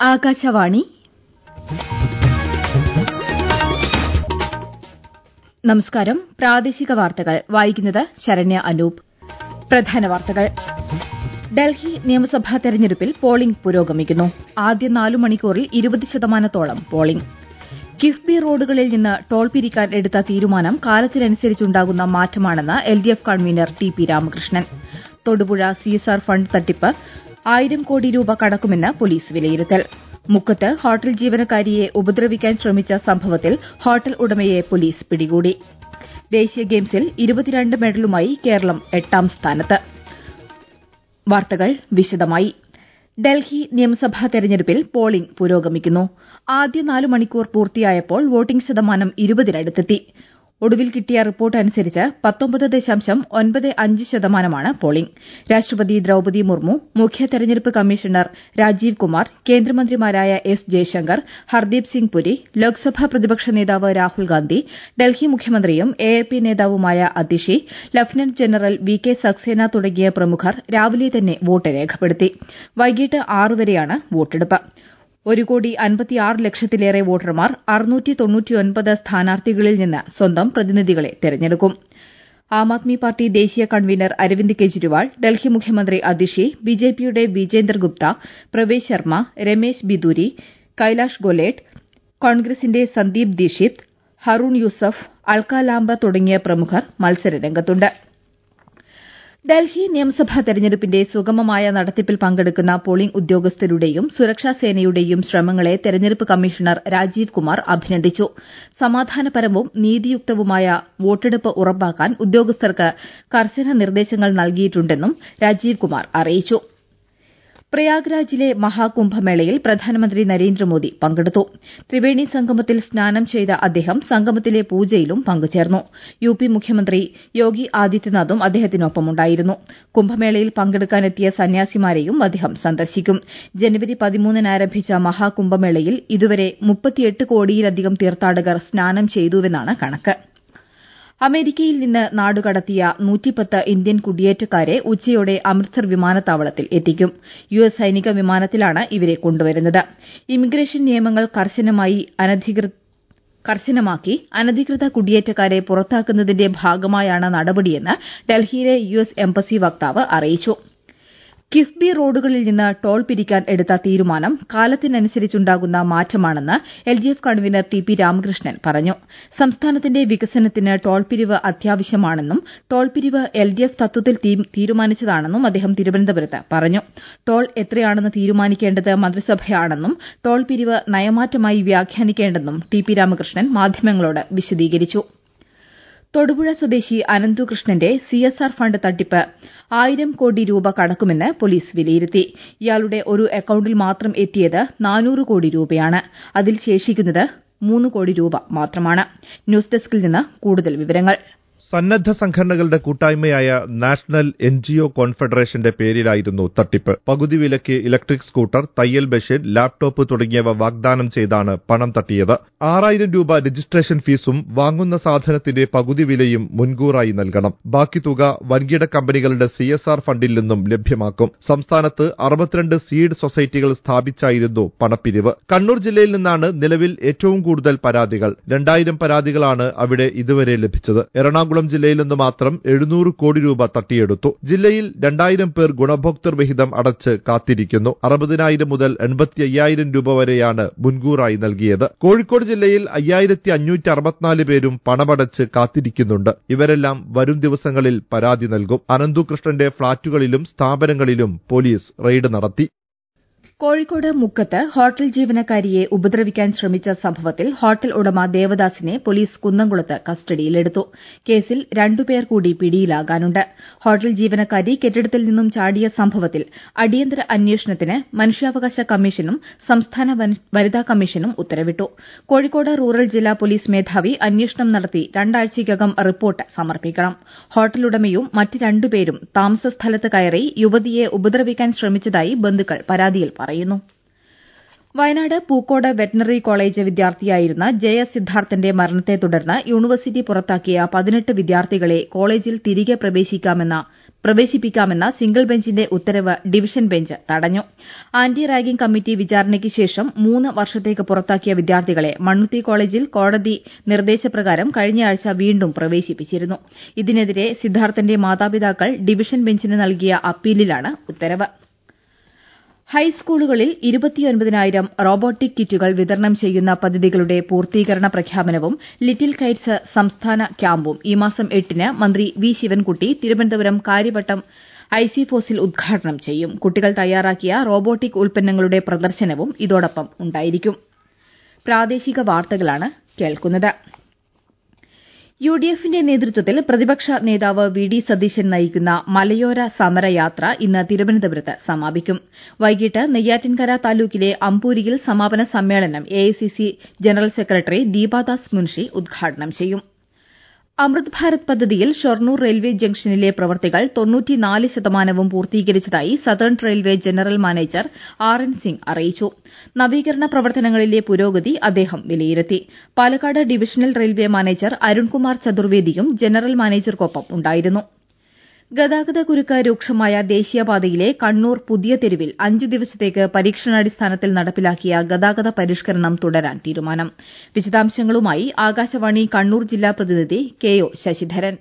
ആകാശവാണി നമസ്കാരം പ്രാദേശിക വാർത്തകൾ വായിക്കുന്നത് ശരണ്യ അനൂപ് പ്രധാന വാർത്തകൾ ഡൽഹി നിയമസഭാ തെരഞ്ഞെടുപ്പിൽ പോളിംഗ് പുരോഗമിക്കുന്നു ആദ്യ നാലു മണിക്കൂറിൽ ഇരുപത് ശതമാനത്തോളം പോളിംഗ് കിഫ്ബി റോഡുകളിൽ നിന്ന് ടോൾ പിരിക്കാൻ എടുത്ത തീരുമാനം കാലത്തിനനുസരിച്ചുണ്ടാകുന്ന മാറ്റമാണെന്ന് L D F convener T P Ramakrishnan Thodupuzha CSR fund തട്ടിപ്പ് ആയിരം കോടി രൂപ കടക്കുമെന്ന് പോലീസ് വിലയിരുത്തൽ മുക്കത്ത് ഹോട്ടൽ ജീവനക്കാരിയെ ഉപദ്രവിക്കാൻ ശ്രമിച്ച സംഭവത്തിൽ ഹോട്ടൽ ഉടമയെ പോലീസ് പിടികൂടി ദേശീയ ഗെയിംസിൽ ഇരുപത്തിരണ്ട് മെഡലുമായി കേരളം എട്ടാം സ്ഥാനത്ത് വാർത്തകൾ വിശദമായി ഡൽഹി നിയമസഭാ തെരഞ്ഞെടുപ്പിൽ പോളിംഗ് പുരോഗമിക്കുന്നു ആദ്യ നാല് മണിക്കൂർ പൂർത്തിയായപ്പോൾ വോട്ടിംഗ് ശതമാനം ഇരുപതിനടുത്തെത്തി ഒടുവിൽ കിട്ടിയ റിപ്പോർട്ട് അനുസരിച്ച് പത്തൊമ്പത് ദശാംശം ഒൻപത് അഞ്ച് ശതമാനമാണ് പോളിംഗ് രാഷ്ട്രപതി ദ്രൌപതി മുർമു മുഖ്യ തെരഞ്ഞെടുപ്പ് കമ്മീഷണർ രാജീവ് കുമാർ കേന്ദ്രമന്ത്രിമാരായ എസ് ജയശങ്കർ ഹർദീപ് സിംഗ് പുരി ലോക്സഭാ പ്രതിപക്ഷ നേതാവ് രാഹുൽ ഗാന്ധി ഡൽഹി മുഖ്യമന്ത്രിയും എഎപി നേതാവുമായ Atishi lieutenant general V K Saxena തുടങ്ങിയ പ്രമുഖർ രാവിലെ തന്നെ വോട്ട് രേഖപ്പെടുത്തി വൈകിട്ട് ആറ് വരെയാണ് വോട്ടെടുപ്പ് ഒരു കോടി അൻപത്തിയാറ് ലക്ഷത്തിലേറെ വോട്ടർമാർ അറുന്നൂറ്റി തൊണ്ണൂറ്റിയൊൻപത് സ്ഥാനാർത്ഥികളിൽ നിന്ന് സ്വന്തം പ്രതിനിധികളെ തെരഞ്ഞെടുക്കും ആം ആദ്മി പാർട്ടി ദേശീയ കൺവീനർ അരവിന്ദ് കെജ്രിവാൾ ഡൽഹി മുഖ്യമന്ത്രി അതിഷി ബിജെപിയുടെ വിജേന്ദർ ഗുപ്ത പ്രവേശ് ശർമ്മ രമേശ് ബിദൂരി കൈലാഷ് ഗൊലേട്ട് കോൺഗ്രസിന്റെ സന്ദീപ് ദീക്ഷിത് ഹറൂൺ യൂസഫ് അൾക്ക ലാംബ തുടങ്ങിയ പ്രമുഖർ മത്സരരംഗത്തുണ്ട് ഡൽഹി നിയമസഭാ തെരഞ്ഞെടുപ്പിന്റെ സുഗമമായ നടത്തിപ്പിൽ പങ്കെടുക്കുന്ന പോളിംഗ് ഉദ്യോഗസ്ഥരുടെയും സുരക്ഷാ സേനയുടെയും ശ്രമങ്ങളെ തെരഞ്ഞെടുപ്പ് കമ്മീഷണർ രാജീവ് കുമാർ അഭിനന്ദിച്ചു സമാധാനപരവും നീതിയുക്തവുമായ വോട്ടെടുപ്പ് ഉറപ്പാക്കാൻ ഉദ്യോഗസ്ഥർക്ക് കർശന നിർദ്ദേശങ്ങൾ നൽകിയിട്ടുണ്ടെന്നും രാജീവ് കുമാർ അറിയിച്ചു പ്രയാഗ്രാജിലെ മഹാകുംഭമേളയിൽ പ്രധാനമന്ത്രി നരേന്ദ്രമോദി പങ്കെടുത്തു ത്രിവേണി സംഗമത്തിൽ സ്നാനം ചെയ്ത അദ്ദേഹം സംഗമത്തിലെ പൂജയിലും പങ്കുചേർന്നു യുപി മുഖ്യമന്ത്രി യോഗി ആദിത്യനാഥും അദ്ദേഹത്തിനൊപ്പമുണ്ടായിരുന്നു കുംഭമേളയിൽ പങ്കെടുക്കാനെത്തിയ സന്യാസിമാരെയും അദ്ദേഹം സന്ദർശിക്കും ജനുവരി പതിമൂന്നിന് ആരംഭിച്ച മഹാകുംഭമേളയിൽ ഇതുവരെ മുപ്പത്തിയെട്ട് കോടിയിലധികം തീർത്ഥാടകർ സ്നാനം ചെയ്തുവെന്നാണ് കണക്ക് അമേരിക്കയിൽ നിന്ന് നാടുകടത്തിയ നൂറ്റിപ്പത്ത് ഇന്ത്യൻ കുടിയേറ്റക്കാരെ ഉച്ചയോടെ അമൃത്സർ വിമാനത്താവളത്തിൽ എത്തിക്കും യുഎസ് സൈനിക വിമാനത്തിലാണ് ഇവരെ കൊണ്ടുവരുന്നത് ഇമിഗ്രേഷൻ നിയമങ്ങൾ കർശനമാക്കി അനധികൃത കുടിയേറ്റക്കാരെ പുറത്താക്കുന്നതിന്റെ ഭാഗമായാണ് നടപടിയെന്ന് ഡൽഹിയിലെ യുഎസ് എംബസി വക്താവ് അറിയിച്ചു കിഫ്ബി റോഡുകളിൽ നിന്ന് ടോൾ പിരിക്കാൻ എടുത്ത തീരുമാനം കാലത്തിനനുസരിച്ചുണ്ടാകുന്ന മാറ്റമാണെന്ന് L D F convener T P Ramakrishnan പറഞ്ഞു സംസ്ഥാനത്തിന്റെ വികസനത്തിന് ടോൾ പിരിവ് അത്യാവശ്യമാണെന്നും ടോൾ പിരിവ് എൽഡിഎഫ് തത്വത്തിൽ തീരുമാനിച്ചതാണെന്നും അദ്ദേഹം തിരുവനന്തപുരത്ത് പറഞ്ഞു ടോൾ എത്രയാണെന്ന് തീരുമാനിക്കേണ്ടത് മന്ത്രിസഭയാണെന്നും ടോൾ പിരിവ് നയമാറ്റമായി വ്യാഖ്യാനിക്കേണ്ടെന്നും ടി പി രാമകൃഷ്ണൻ മാധ്യമങ്ങളോട് വിശദീകരിച്ചു തൊടുപുഴ സ്വദേശി അനന്തുകൃഷ്ണന്റെ സിഎസ്ആർ ഫണ്ട് തട്ടിപ്പ് ആയിരം കോടി രൂപ കടക്കുമെന്ന് പോലീസ് വിലയിരുത്തി ഇയാളുടെ ഒരു അക്കൌണ്ടിൽ മാത്രം എത്തിയത് നാനൂറ് കോടി രൂപയാണ് അതിൽ ശേഷിക്കുന്നത് മൂന്ന് കോടി രൂപ മാത്രമാണ് ന്യൂസ് ഡെസ്കിൽ നിന്ന് കൂടുതൽ വിവരങ്ങൾ സന്നദ്ധ സംഘടനകളുടെ കൂട്ടായ്മയായ നാഷണൽ എൻജിഒ കോൺഫെഡറേഷന്റെ പേരിലായിരുന്നു തട്ടിപ്പ് പകുതി വിലയ്ക്ക് ഇലക്ട്രിക് സ്കൂട്ടർ തയ്യൽ മെഷീൻ ലാപ്ടോപ്പ് തുടങ്ങിയവ വാഗ്ദാനം ചെയ്താണ് പണം തട്ടിയത് ആറായിരം രൂപ രജിസ്ട്രേഷൻ ഫീസും വാങ്ങുന്ന സാധനത്തിന്റെ പകുതി വിലയും മുൻകൂറായി നൽകണം ബാക്കി തുക വൻകിട കമ്പനികളുടെ സിഎസ്ആർ ഫണ്ടിൽ നിന്നും ലഭ്യമാക്കും സംസ്ഥാനത്ത് അറുപത്തിരണ്ട് സീഡ് സൊസൈറ്റികൾ സ്ഥാപിച്ചായിരുന്നു പണപ്പിരിവ് കണ്ണൂർ ജില്ലയിൽ നിന്നാണ് നിലവിൽ ഏറ്റവും കൂടുതൽ പരാതികൾ രണ്ടായിരം പരാതികളാണ് അവിടെ ഇതുവരെ ലഭിച്ചത് എറണാകുളം ജില്ലയിൽ നിന്ന് മാത്രം എഴുന്നൂറ് കോടി രൂപ തട്ടിയെടുത്തു ജില്ലയിൽ രണ്ടായിരം പേർ ഗുണഭോക്തൃ വിഹിതം അടച്ച് കാത്തിരിക്കുന്നു അറുപതിനായിരം മുതൽ എൺപത്തി അയ്യായിരം രൂപ വരെയാണ് മുൻകൂറായി നൽകിയത് കോഴിക്കോട് ജില്ലയിൽ അയ്യായിരത്തി അഞ്ഞൂറ്റി അറുപത്തിനാല് പേരും പണമടച്ച് കാത്തിരിക്കുന്നുണ്ട് ഇവരെല്ലാം വരും ദിവസങ്ങളിൽ പരാതി നൽകും അനന്തുകൃഷ്ണന്റെ ഫ്ളാറ്റുകളിലും സ്ഥാപനങ്ങളിലും പോലീസ് റെയ്ഡ് നടത്തി കോഴിക്കോട് മുക്കത്ത് ഹോട്ടൽ ജീവനക്കാരിയെ ഉപദ്രവിക്കാൻ ശ്രമിച്ച സംഭവത്തിൽ ഹോട്ടൽ ഉടമ ദേവദാസിനെ പോലീസ് കുന്നംകുളത്ത് കസ്റ്റഡിയിലെടുത്തു കേസിൽ രണ്ടുപേർ കൂടി പിടിയിലാകാനുണ്ട് ഹോട്ടൽ ജീവനക്കാരി കെട്ടിടത്തിൽ നിന്നും ചാടിയ സംഭവത്തിൽ അടിയന്തര അന്വേഷണത്തിന് മനുഷ്യാവകാശ കമ്മീഷനും സംസ്ഥാന വനിതാ കമ്മീഷനും ഉത്തരവിട്ടു കോഴിക്കോട് റൂറൽ ജില്ലാ പോലീസ് മേധാവി അന്വേഷണം നടത്തി രണ്ടാഴ്ചയ്ക്കകം റിപ്പോർട്ട് സമർപ്പിക്കണം ഹോട്ടലുടമയും മറ്റ് രണ്ടുപേരും താമസ സ്ഥലത്ത് കയറി യുവതിയെ ഉപദ്രവിക്കാൻ ശ്രമിച്ചതായി ബന്ധുക്കൾ പരാതിയിൽ പറയുന്നു വയനാട് പൂക്കോട് വെറ്ററിനറി കോളേജ് വിദ്യാർത്ഥിയായിരുന്ന ജയ സിദ്ധാർത്ഥന്റെ മരണത്തെ തുടർന്ന് യൂണിവേഴ്സിറ്റി പുറത്താക്കിയ പതിനെട്ട് വിദ്യാർത്ഥികളെ കോളേജിൽ തിരികെ പ്രവേശിപ്പിക്കാമെന്ന സിംഗിൾ ബെഞ്ചിന്റെ ഉത്തരവ് ഡിവിഷൻ ബെഞ്ച് തടഞ്ഞു ആന്റി റാഗിംഗ് കമ്മിറ്റി വിചാരണയ്ക്ക് ശേഷം മൂന്ന് വർഷത്തേക്ക് പുറത്താക്കിയ വിദ്യാർത്ഥികളെ മണ്ണുത്തി കോളേജിൽ കോടതി നിർദ്ദേശപ്രകാരം കഴിഞ്ഞയാഴ്ച വീണ്ടും പ്രവേശിപ്പിച്ചിരുന്നു ഇതിനെതിരെ സിദ്ധാർത്ഥന്റെ മാതാപിതാക്കൾ ഡിവിഷൻ ബെഞ്ചിന് നൽകിയ അപ്പീലിലാണ് ഉത്തരവ് ഹൈസ്കൂളുകളിൽ ഇരുപത്തിയൊൻപതിനായിരം റോബോട്ടിക് കിറ്റുകൾ വിതരണം ചെയ്യുന്ന പദ്ധതികളുടെ പൂർത്തീകരണ പ്രഖ്യാപനവും ലിറ്റിൽ കൈറ്റ്സ് സംസ്ഥാന ക്യാമ്പും ഈ മാസം എട്ടിന് മന്ത്രി വി ശിവൻകുട്ടി തിരുവനന്തപുരം കാര്യവട്ടം ഐസിഫോസിൽ ഉദ്ഘാടനം ചെയ്യും കുട്ടികൾ തയ്യാറാക്കിയ റോബോട്ടിക് ഉൽപ്പന്നങ്ങളുടെ പ്രദർശനവും ഇതോടൊപ്പം ഉണ്ടായിരിക്കും പ്രാദേശിക വാർത്തകളാണ് കേൾക്കുന്നത് യു ഡി എഫിന്റെ നേതൃത്വത്തിൽ പ്രതിപക്ഷ നേതാവ് വി ഡി സതീശൻ നയിക്കുന്ന മലയോര സമരയാത്ര ഇന്ന് തിരുവനന്തപുരത്ത് സമാപിക്കും വൈകിട്ട് നെയ്യാറ്റിൻകര താലൂക്കിലെ അമ്പൂരിയിൽ സമാപന സമ്മേളനം AICC general secretary Deepa Das Munshi ഉദ്ഘാടനം ചെയ്യും അമൃത് ഭാരത് പദ്ധതിയിൽ ഷൊർണൂർ റെയിൽവേ ജംഗ്ഷനിലെ പ്രവൃത്തികൾ തൊണ്ണൂറ്റിനാല് ശതമാനവും പൂർത്തീകരിച്ചതായി southern railway general manager R N Singh അറിയിച്ചു നവീകരണ പ്രവർത്തനങ്ങളിലെ പുരോഗതി അദ്ദേഹം വിലയിരുത്തി Palakkad divisional railway manager Arunkumar ചതുർവേദിയും ജനറൽ മാനേജർക്കൊപ്പം ഉണ്ടായിരുന്നു ഗതാഗതക്കുരുക്ക് രൂക്ഷമായ ദേശീയപാതയിലെ കണ്ണൂർ പുതിയ തെരുവിൽ അഞ്ചു ദിവസത്തേക്ക് പരീക്ഷണാടിസ്ഥാനത്തിൽ നടപ്പിലാക്കിയ ഗതാഗത പരിഷ്കരണം തുടരാൻ തീരുമാനം വിശദാംശങ്ങളുമായി ആകാശവാണി കണ്ണൂർ ജില്ലാ പ്രതിനിധി കെ ഒ ശശിധരൻ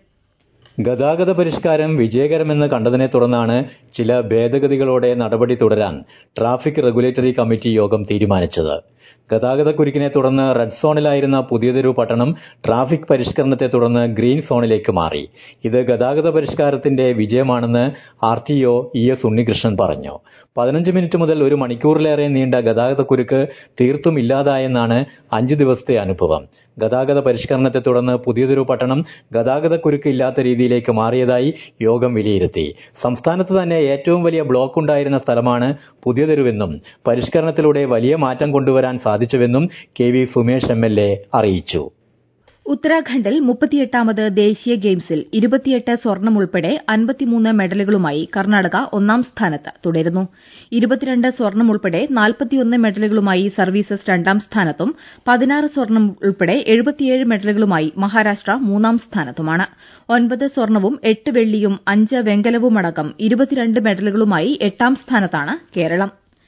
ഗതാഗത പരിഷ്കാരം വിജയകരമെന്ന് കണ്ടതിനെ തുടർന്നാണ് ചില ഭേദഗതികളോടെ നടപടി തുടരാൻ ട്രാഫിക് റെഗുലേറ്ററി കമ്മിറ്റി യോഗം തീരുമാനിച്ചത് ഗതാഗതക്കുരുക്കിനെ തുടർന്ന് റെഡ് സോണിലായിരുന്ന പുതിയതൊരു പട്ടണം ട്രാഫിക് പരിഷ്കരണത്തെ തുടർന്ന് ഗ്രീൻ സോണിലേക്ക് മാറി ഇത് ഗതാഗത പരിഷ്കാരത്തിന്റെ വിജയമാണെന്ന് R T O E S Unnikrishnan പറഞ്ഞു പതിനഞ്ച് മിനിറ്റ് മുതൽ ഒരു മണിക്കൂറിലേറെ നീണ്ട ഗതാഗതക്കുരുക്ക് തീർത്തും ഇല്ലാതായെന്നാണ് അഞ്ച് ദിവസത്തെ അനുഭവം ഗതാഗത പരിഷ്കരണത്തെ തുടർന്ന് പുതിയതൊരു പട്ടണം ഗതാഗതക്കുരുക്ക് ഇല്ലാത്ത രീതിയിലേക്ക് മാറിയതായി യോഗം വിലയിരുത്തി സംസ്ഥാനത്ത് തന്നെ ഏറ്റവും വലിയ ബ്ലോക്ക് ഉണ്ടായിരുന്ന സ്ഥലമാണ് പുതിയതെരുവെന്നും പരിഷ്കരണത്തിലൂടെ വലിയ മാറ്റം കൊണ്ടുവരാൻ സാധിച്ചുവെന്നും K V Sumesh M L A അറിയിച്ചു ഉത്തരാഖണ്ഡിൽ മുപ്പത്തിയെട്ടാമത് ദേശീയ ഗെയിംസിൽ ഇരുപത്തിയെട്ട് സ്വർണം ഉൾപ്പെടെ അൻപത്തിമൂന്ന് മെഡലുകളുമായി കർണാടക ഒന്നാം സ്ഥാനത്ത് തുടരുന്നു ഇരുപത്തിരണ്ട് സ്വർണം ഉൾപ്പെടെ നാൽപ്പത്തിയൊന്ന് മെഡലുകളുമായി സർവീസസ് രണ്ടാം സ്ഥാനത്തും പതിനാറ് സ്വർണം ഉൾപ്പെടെ എഴുപത്തിയേഴ് മെഡലുകളുമായി മഹാരാഷ്ട്ര മൂന്നാം സ്ഥാനത്തുമാണ് ഒൻപത് സ്വർണവും എട്ട് വെള്ളിയും അഞ്ച് വെങ്കലവുമടക്കം ഇരുപത്തിരണ്ട് മെഡലുകളുമായി എട്ടാം സ്ഥാനത്താണ് കേരളം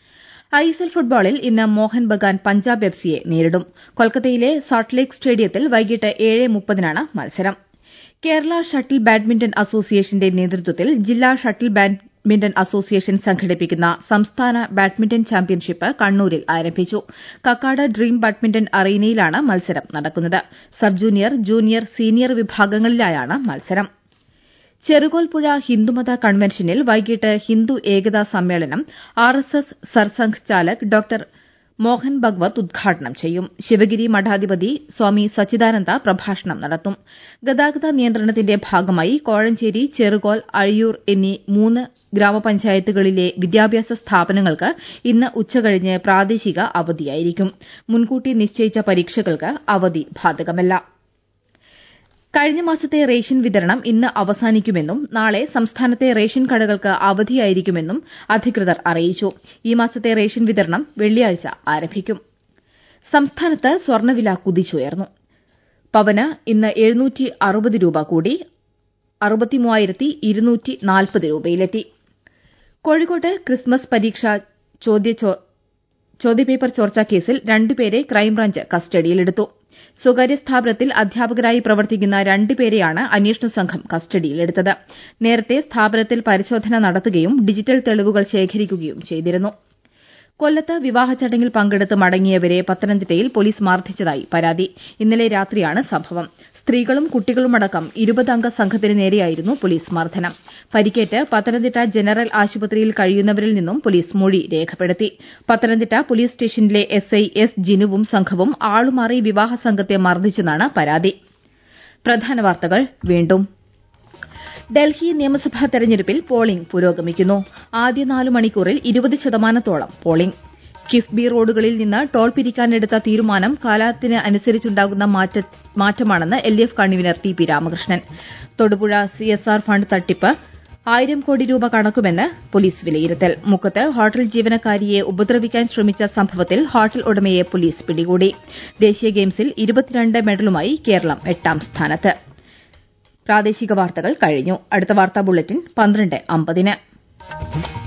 ഐഎസ്എൽ ഫുട്ബോളിൽ ഇന്ന് മോഹൻ ബഗാൻ പഞ്ചാബ് എഫ്സിയെ നേരിടും കൊൽക്കത്തയിലെ സാൾട്ട്ലേക്ക് സ്റ്റേഡിയത്തിൽ വൈകിട്ട് ഏഴ് മുപ്പതിനാണ് മത്സരം കേരള ഷട്ടിൽ ബാഡ്മിന്റൺ അസോസിയേഷന്റെ നേതൃത്വത്തിൽ ജില്ലാ ഷട്ടിൽ ബാഡ്മിന്റൺ അസോസിയേഷൻ സംഘടിപ്പിക്കുന്ന സംസ്ഥാന ബാഡ്മിന്റൺ ചാമ്പ്യൻഷിപ്പ് കണ്ണൂരിൽ ആരംഭിച്ചു കക്കാട് ഡ്രീം ബാഡ്മിന്റൺ അറീനയിലാണ് മത്സരം നടക്കുന്നത് സബ് ജൂനിയർ ജൂനിയർ സീനിയർ വിഭാഗങ്ങളിലായാണ് മത്സരം ചെറുകോൽപ്പുഴ ഹിന്ദുമത കൺവെൻഷനിൽ വൈകിട്ട് ഹിന്ദു ഏകതാ സമ്മേളനം ആർ എസ് എസ് സർസംഘ് ചാലക് ഡോക്ടർ മോഹൻ ഭഗവത് ഉദ്ഘാടനം ചെയ്യും ശിവഗിരി മഠാധിപതി സ്വാമി സച്ചിദാനന്ദ പ്രഭാഷണം നടത്തും ഗതാഗത നിയന്ത്രണത്തിന്റെ ഭാഗമായി കോഴഞ്ചേരി ചെറുകോൽ അഴിയൂർ എന്നീ മൂന്ന് ഗ്രാമപഞ്ചായത്തുകളിലെ വിദ്യാഭ്യാസ സ്ഥാപനങ്ങൾക്ക് ഇന്ന് ഉച്ചകഴിഞ്ഞ് പ്രാദേശിക അവധിയായിരിക്കും മുൻകൂട്ടി നിശ്ചയിച്ച പരീക്ഷകൾക്ക് അവധി ബാധകമല്ല കഴിഞ്ഞ മാസത്തെ റേഷൻ വിതരണം ഇന്ന് അവസാനിക്കുമെന്നും നാളെ സംസ്ഥാനത്തെ റേഷൻ കടകൾക്ക് അവധിയായിരിക്കുമെന്നും അധികൃതർ അറിയിച്ചു ഈ മാസത്തെ റേഷൻ വിതരണം വെള്ളിയാഴ്ച ആരംഭിക്കും സംസ്ഥാനത്ത് സ്വർണ്ണവില കുതിച്ചുയർന്നു പവന് ഇന്ന് എഴുന്നൂറ്റി അറുപത് രൂപ കൂടി അറുപത്തിമൂവായിരത്തി ഇരുന്നൂറ്റി നാൽപ്പത് രൂപയിലെത്തി കോഴിക്കോട്ട് ക്രിസ്മസ് പരീക്ഷ ചോദ്യപേപ്പർ ചോർച്ചാ കേസിൽ രണ്ടുപേരെ ക്രൈംബ്രാഞ്ച് കസ്റ്റഡിയിലെടുത്തു സ്വകാര്യ സ്ഥാപനത്തിൽ അധ്യാപകരായി പ്രവർത്തിക്കുന്ന രണ്ടുപേരെയാണ് അന്വേഷണ സംഘം കസ്റ്റഡിയിലെടുത്തത് നേരത്തെ സ്ഥാപനത്തിൽ പരിശോധന നടത്തുകയും ഡിജിറ്റൽ തെളിവുകൾ ശേഖരിക്കുകയും ചെയ്തിരുന്നു കൊല്ലത്ത് വിവാഹ ചടങ്ങിൽ പങ്കെടുത്ത് മടങ്ങിയവരെ പത്തനംതിട്ടയിൽ പോലീസ് മർദ്ദിച്ചതായി പരാതി ഇന്നലെ രാത്രിയാണ് സംഭവം സ്ത്രീകളും കുട്ടികളുമടക്കം ഇരുപതംഗ സംഘത്തിന് നേരെയായിരുന്നു പോലീസ് മർദ്ദനം പരിക്കേറ്റ് പത്തനംതിട്ട ജനറൽ ആശുപത്രിയിൽ കഴിയുന്നവരിൽ നിന്നും പോലീസ് മൊഴി രേഖപ്പെടുത്തി പത്തനംതിട്ട പോലീസ് സ്റ്റേഷനിലെ എസ്ഐ എസ് ജിനുവും സംഘവും ആളുമാറി വിവാഹ സംഘത്തെ മർദ്ദിച്ചെന്നാണ് പരാതി പ്രധാന വാർത്തകൾ വീണ്ടും ഡൽഹി നിയമസഭാ തെരഞ്ഞെടുപ്പിൽ പോളിംഗ് പുരോഗമിക്കുന്നു ആദ്യ നാല് മണിക്കൂറിൽ ഇരുപത് ശതമാനത്തോളം പോളിംഗ് കിഫ്ബി റോഡുകളിൽ നിന്ന് ടോൾ പിരിക്കാനെടുത്ത തീരുമാനം കാലത്തിന് അനുസരിച്ചുണ്ടാകുന്ന മാറ്റമാണെന്ന് L D F convener T P Ramakrishnan Thodupuzha CSR fund തട്ടിപ്പ് ആയിരം കോടി രൂപ കണക്കുമെന്ന് പോലീസ് വിലയിരുത്തൽ മുക്കത്ത് ഹോട്ടൽ ജീവനക്കാരിയെ ഉപദ്രവിക്കാൻ ശ്രമിച്ച സംഭവത്തിൽ ഹോട്ടൽ ഉടമയെ പോലീസ് പിടികൂടി ദേശീയ ഗെയിംസിൽ ഇരുപത്തിരണ്ട് മെഡലുമായി കേരളം എട്ടാം സ്ഥാനത്ത് പ്രാദേശിക വാർത്തകൾ കഴിഞ്ഞു അടുത്ത വാർത്താ ബുള്ളറ്റിൻ പന്ത്രണ്ട് അമ്പതിന്